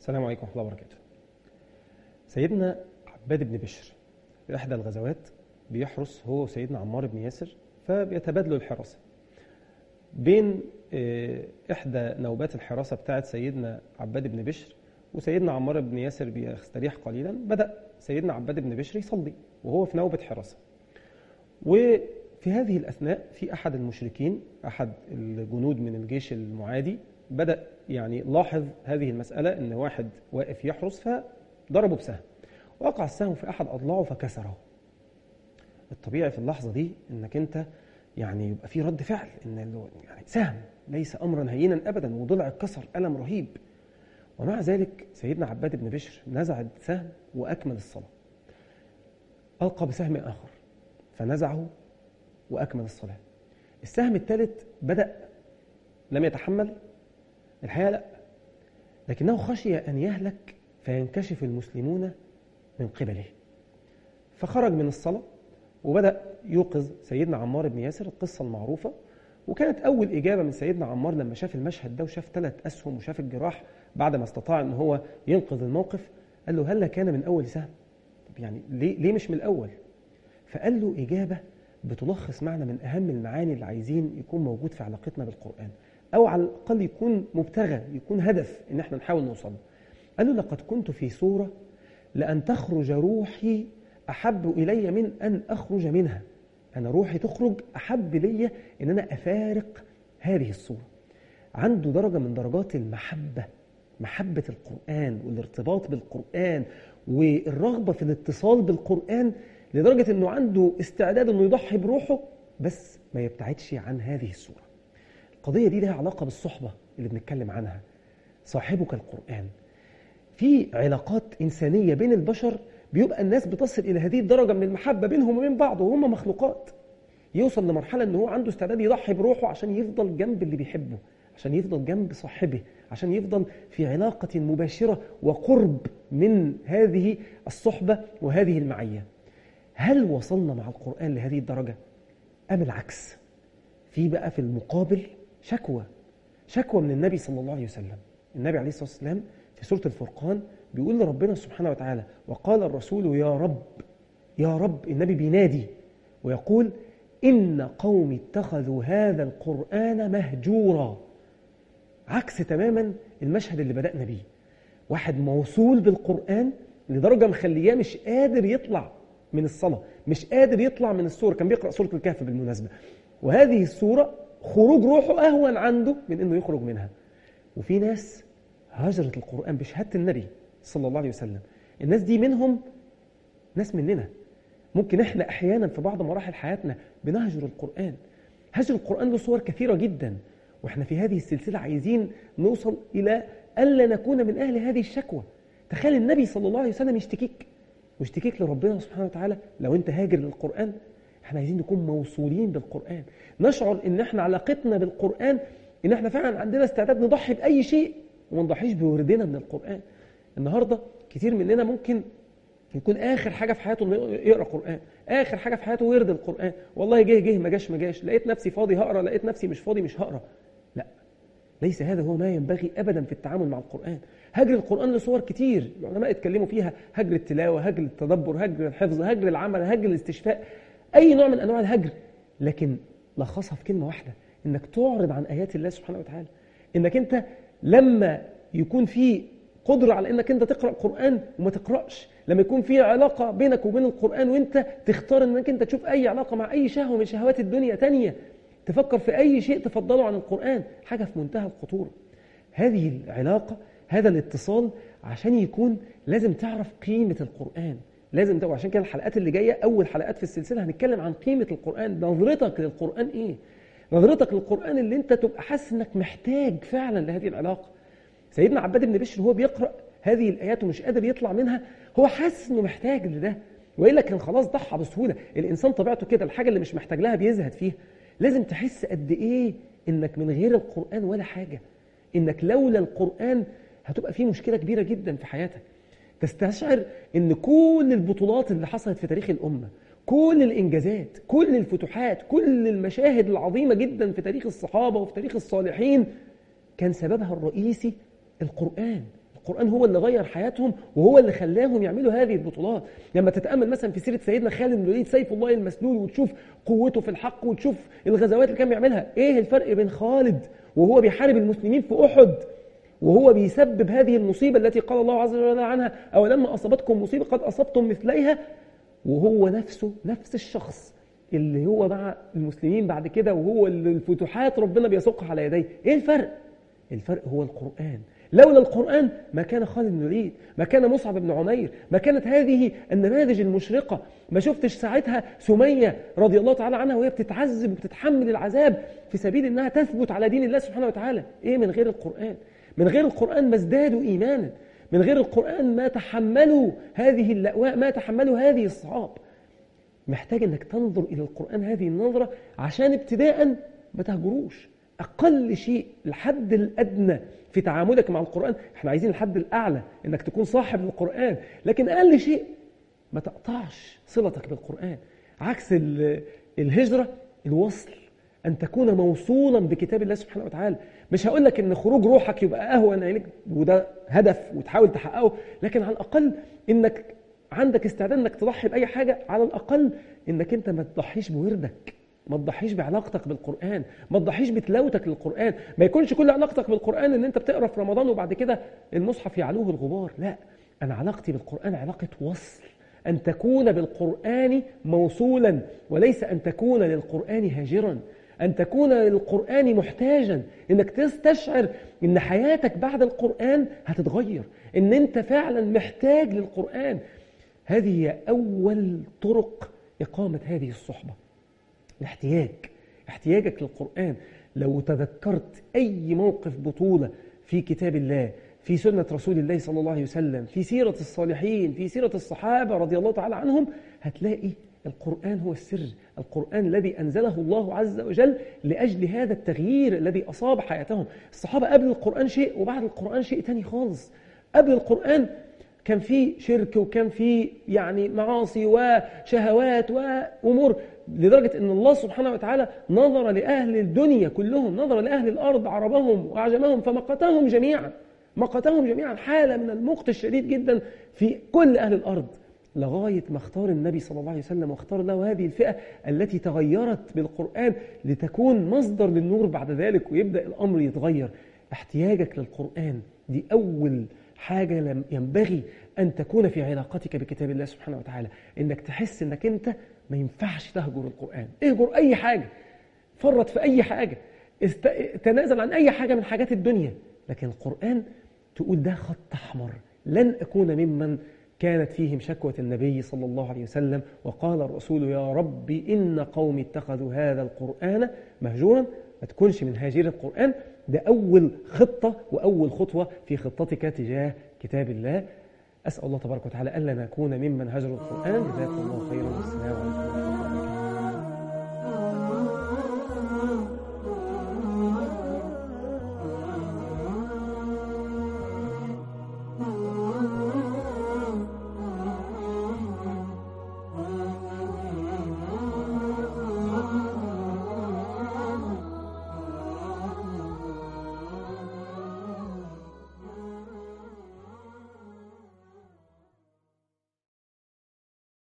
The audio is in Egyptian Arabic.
السلام عليكم ورحمة الله وبركاته. سيدنا عباد بن بشر في إحدى الغزوات بيحرس هو وسيدنا عمار بن ياسر فبيتبادلوا الحراسة. بين آه، إحدى نوبات الحراسة بتاعت سيدنا عباد بن بشر وسيدنا عمار بن ياسر بيستريح قليلا بدأ سيدنا عباد بن بشر يصلي وهو في نوبة حراسة. وفي هذه الأثناء في أحد المشركين أحد الجنود من الجيش المعادي بدأ يعني لاحظ هذه المسألة إن واحد واقف يحرس فضربه بسهم وقع السهم في أحد أضلاعه فكسره الطبيعي في اللحظة دي إنك أنت يعني يبقى في رد فعل إن ال- يعني سهم ليس أمرا هينا أبدا وضلع اتكسر ألم رهيب ومع ذلك سيدنا عباد بن بشر نزع السهم وأكمل الصلاة ألقى بسهم آخر فنزعه وأكمل الصلاة السهم الثالث بدأ لم يتحمل الحقيقة لا لكنه خشي أن يهلك فينكشف المسلمون من قبله فخرج من الصلاة وبدأ يوقظ سيدنا عمار بن ياسر القصة المعروفة وكانت أول إجابة من سيدنا عمار لما شاف المشهد ده وشاف ثلاث أسهم وشاف الجراح بعد ما استطاع أن هو ينقذ الموقف قال له هل كان من أول سهم طب يعني ليه, ليه مش من الأول فقال له إجابة بتلخص معنى من أهم المعاني اللي عايزين يكون موجود في علاقتنا بالقرآن أو على الأقل يكون مبتغى يكون هدف إن احنا نحاول نوصل له. قال له لقد كنت في صورة لأن تخرج روحي أحب إلي من أن أخرج منها أنا روحي تخرج أحب لي إن أنا أفارق هذه الصورة عنده درجة من درجات المحبة محبة القرآن والارتباط بالقرآن والرغبة في الاتصال بالقرآن لدرجة أنه عنده استعداد أنه يضحي بروحه بس ما يبتعدش عن هذه الصورة القضية دي لها علاقة بالصحبة اللي بنتكلم عنها صاحبك القرآن في علاقات إنسانية بين البشر بيبقى الناس بتصل إلى هذه الدرجة من المحبة بينهم وبين بعض وهم مخلوقات يوصل لمرحلة أنه هو عنده استعداد يضحي بروحه عشان يفضل جنب اللي بيحبه عشان يفضل جنب صاحبه عشان يفضل في علاقة مباشرة وقرب من هذه الصحبة وهذه المعية هل وصلنا مع القرآن لهذه الدرجة أم العكس في بقى في المقابل شكوى شكوى من النبي صلى الله عليه وسلم النبي عليه الصلاة والسلام في سورة الفرقان بيقول لربنا سبحانه وتعالى وقال الرسول يا رب يا رب النبي بينادي ويقول إن قوم اتخذوا هذا القرآن مهجورا عكس تماما المشهد اللي بدأنا بيه واحد موصول بالقرآن لدرجة مخلياه مش قادر يطلع من الصلاة مش قادر يطلع من السورة كان بيقرأ سورة الكهف بالمناسبة وهذه السورة خروج روحه أهون عنده من أنه يخرج منها وفي ناس هجرت القرآن بشهادة النبي صلى الله عليه وسلم الناس دي منهم ناس مننا ممكن احنا احيانا في بعض مراحل حياتنا بنهجر القرآن هجر القرآن له صور كثيرة جدا واحنا في هذه السلسلة عايزين نوصل إلى ألا نكون من أهل هذه الشكوى تخيل النبي صلى الله عليه وسلم يشتكيك واشتكيك لربنا سبحانه وتعالى لو انت هاجر للقرآن احنا عايزين نكون موصولين بالقرآن نشعر ان احنا علاقتنا بالقرآن ان احنا فعلا عندنا استعداد نضحي بأي شيء وما نضحيش بوردنا من القرآن النهاردة كتير مننا ممكن يكون اخر حاجه في حياته انه يقرا قران اخر حاجه في حياته ورد القران والله جه جه ما جاش ما جاش لقيت نفسي فاضي هقرا لقيت نفسي مش فاضي مش هقرا لا ليس هذا هو ما ينبغي ابدا في التعامل مع القران هجر القران لصور كتير العلماء اتكلموا فيها هجر التلاوه هجر التدبر هجر الحفظ هجر العمل هجر الاستشفاء اي نوع من انواع الهجر لكن لخصها في كلمه واحده انك تعرض عن ايات الله سبحانه وتعالى انك انت لما يكون في قدرة على انك انت تقرأ قرآن وما تقرأش لما يكون في علاقة بينك وبين القرآن وانت تختار انك انت تشوف اي علاقة مع اي شهوة من شهوات الدنيا تانية تفكر في اي شيء تفضله عن القرآن حاجة في منتهى الخطورة هذه العلاقة هذا الاتصال عشان يكون لازم تعرف قيمة القرآن لازم تعرف عشان كده الحلقات اللي جاية أول حلقات في السلسلة هنتكلم عن قيمة القرآن نظرتك للقرآن إيه نظرتك للقرآن اللي أنت تبقى حاسس إنك محتاج فعلا لهذه العلاقة سيدنا عباد بن بشر وهو بيقرأ هذه الآيات ومش قادر يطلع منها هو حاسس إنه محتاج لده وإلا كان خلاص ضحى بسهولة الإنسان طبيعته كده الحاجة اللي مش محتاج لها بيزهد فيها لازم تحس قد إيه إنك من غير القرآن ولا حاجة إنك لولا القرآن هتبقى في مشكلة كبيرة جدا في حياتك تستشعر إن كل البطولات اللي حصلت في تاريخ الأمة كل الإنجازات كل الفتوحات كل المشاهد العظيمة جدا في تاريخ الصحابة وفي تاريخ الصالحين كان سببها الرئيسي القرآن القرآن هو اللي غير حياتهم وهو اللي خلاهم يعملوا هذه البطولات لما تتأمل مثلا في سيرة سيدنا خالد بن الوليد سيف الله المسلول وتشوف قوته في الحق وتشوف الغزوات اللي كان بيعملها ايه الفرق بين خالد وهو بيحارب المسلمين في أحد وهو بيسبب هذه المصيبة التي قال الله عز وجل عنها أو لما أصابتكم مصيبة قد أصبتم مثليها وهو نفسه نفس الشخص اللي هو مع المسلمين بعد كده وهو اللي الفتوحات ربنا بيسوقها على يديه ايه الفرق الفرق هو القرآن لولا القرآن ما كان خالد بن الوليد ما كان مصعب بن عمير ما كانت هذه النماذج المشرقة ما شفتش ساعتها سمية رضي الله تعالى عنها وهي بتتعذب وبتتحمل العذاب في سبيل انها تثبت على دين الله سبحانه وتعالى ايه من غير القرآن من غير القرآن ما ازدادوا إيمانا من غير القرآن ما تحملوا هذه اللأواء ما تحملوا هذه الصعاب محتاج انك تنظر الى القرآن هذه النظرة عشان ابتداء ما تهجروش اقل شيء الحد الادنى في تعاملك مع القرآن احنا عايزين الحد الاعلى انك تكون صاحب للقرآن لكن اقل شيء ما تقطعش صلتك بالقرآن عكس الهجرة الوصل أن تكون موصولا بكتاب الله سبحانه وتعالى مش هقول لك ان خروج روحك يبقى اهون عليك وده هدف وتحاول تحققه لكن على الاقل انك عندك استعداد انك تضحي باي حاجه على الاقل انك انت ما تضحيش بوردك ما تضحيش بعلاقتك بالقرآن ما تضحيش بتلاوتك للقرآن ما يكونش كل علاقتك بالقرآن ان انت بتقرا في رمضان وبعد كده المصحف يعلوه الغبار لا انا علاقتي بالقرآن علاقة وصل أن تكون بالقرآن موصولا وليس أن تكون للقرآن هاجرا أن تكون للقرآن محتاجا إنك تستشعر إن حياتك بعد القرآن هتتغير إن أنت فعلا محتاج للقرآن هذه هي أول طرق إقامة هذه الصحبة الاحتياج احتياجك للقرآن لو تذكرت أي موقف بطولة في كتاب الله في سنة رسول الله صلى الله عليه وسلم في سيرة الصالحين في سيرة الصحابة رضي الله تعالى عنهم هتلاقي القرآن هو السر القرآن الذي أنزله الله عز وجل لأجل هذا التغيير الذي أصاب حياتهم الصحابة قبل القرآن شيء وبعد القرآن شيء تاني خالص قبل القرآن كان في شرك وكان في يعني معاصي وشهوات وأمور لدرجة أن الله سبحانه وتعالى نظر لأهل الدنيا كلهم نظر لأهل الأرض عربهم وأعجمهم فمقتهم جميعا مقتهم جميعا حالة من المقت الشديد جدا في كل أهل الأرض لغاية ما اختار النبي صلى الله عليه وسلم واختار له هذه الفئة التي تغيرت بالقرآن لتكون مصدر للنور بعد ذلك ويبدأ الأمر يتغير احتياجك للقرآن دي أول حاجة لم ينبغي أن تكون في علاقتك بكتاب الله سبحانه وتعالى إنك تحس إنك أنت ما ينفعش تهجر القرآن اهجر أي حاجة فرط في أي حاجة است... تنازل عن أي حاجة من حاجات الدنيا لكن القرآن تقول ده خط أحمر لن أكون ممن كانت فيهم شكوى النبي صلى الله عليه وسلم وقال الرسول يا رب إن قومي اتخذوا هذا القرآن مهجورا ما تكونش من هاجر القرآن ده أول خطة وأول خطوة في خطتك تجاه كتاب الله أسأل الله تبارك وتعالى ألا نكون ممن هجر القرآن جزاكم الله خيرا والسلام عليكم